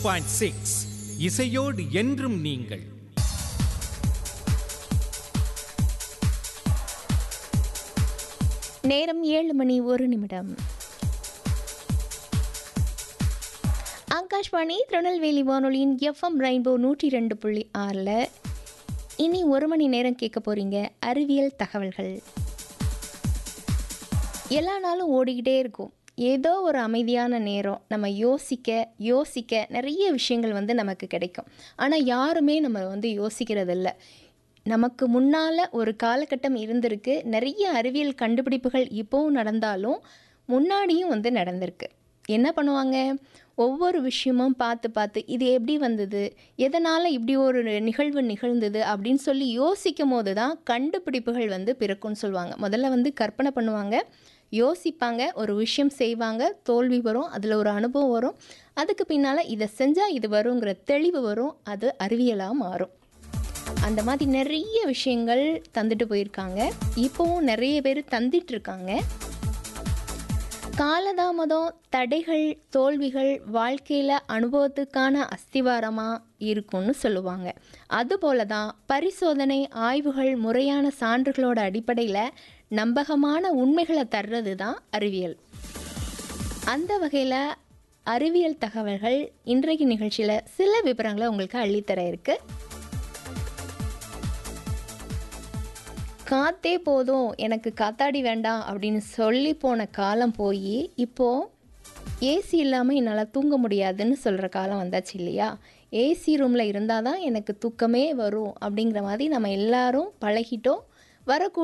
point six இசையோடு என்றும் நீங்கள் நேரம் ஏழு மணி ஒரு நிமிடம் ஆகாஷ்வாணி திருநெல்வேலி வானொலியின் எஃப்எம் ரெயின்போ நூற்றி ரெண்டு புள்ளி ஆறில் இனி ஒரு மணி நேரம் கேட்க போகிறீங்க அறிவியல் தகவல்கள் எல்லா நாளும் ஓடிக்கிட்டே இருக்கும் ஏதோ ஒரு அமைதியான நேரம் நம்ம யோசிக்க யோசிக்க நிறைய விஷயங்கள் வந்து நமக்கு கிடைக்கும் ஆனால் யாருமே நம்ம வந்து யோசிக்கிறதில்ல நமக்கு முன்னால் ஒரு காலகட்டம் இருந்திருக்கு நிறைய அறிவியல் கண்டுபிடிப்புகள் இப்போவும் நடந்தாலும் முன்னாடியும் வந்து நடந்திருக்கு என்ன பண்ணுவாங்க ஒவ்வொரு விஷயமும் பார்த்து பார்த்து இது எப்படி வந்தது எதனால் இப்படி ஒரு நிகழ்வு நிகழ்ந்தது அப்படின்னு சொல்லி யோசிக்கும் போது தான் கண்டுபிடிப்புகள் வந்து பிறக்கும்னு சொல்லுவாங்க முதல்ல வந்து கற்பனை பண்ணுவாங்க யோசிப்பாங்க ஒரு விஷயம் செய்வாங்க தோல்வி வரும் அதில் ஒரு அனுபவம் வரும் அதுக்கு பின்னால் இதை செஞ்சால் இது வருங்கிற தெளிவு வரும் அது அறிவியலாக மாறும் அந்த மாதிரி நிறைய விஷயங்கள் தந்துட்டு போயிருக்காங்க இப்போவும் நிறைய பேர் தந்திட்டு இருக்காங்க காலதாமதம் தடைகள் தோல்விகள் வாழ்க்கையில் அனுபவத்துக்கான அஸ்திவாரமாக இருக்கும்னு சொல்லுவாங்க அதுபோல தான் பரிசோதனை ஆய்வுகள் முறையான சான்றுகளோட அடிப்படையில் நம்பகமான உண்மைகளை தர்றது தான் அறிவியல் அந்த வகையில் அறிவியல் தகவல்கள் இன்றைக்கு நிகழ்ச்சியில் சில விவரங்களை உங்களுக்கு அள்ளித்தர இருக்குது காத்தே போதும் எனக்கு காத்தாடி வேண்டாம் அப்படின்னு சொல்லி போன காலம் போய் இப்போது ஏசி இல்லாமல் என்னால் தூங்க முடியாதுன்னு சொல்கிற காலம் வந்தாச்சு இல்லையா ஏசி ரூமில் இருந்தால் தான் எனக்கு தூக்கமே வரும் அப்படிங்கிற மாதிரி நம்ம எல்லாரும் பழகிட்டோம் வரக்கூடிய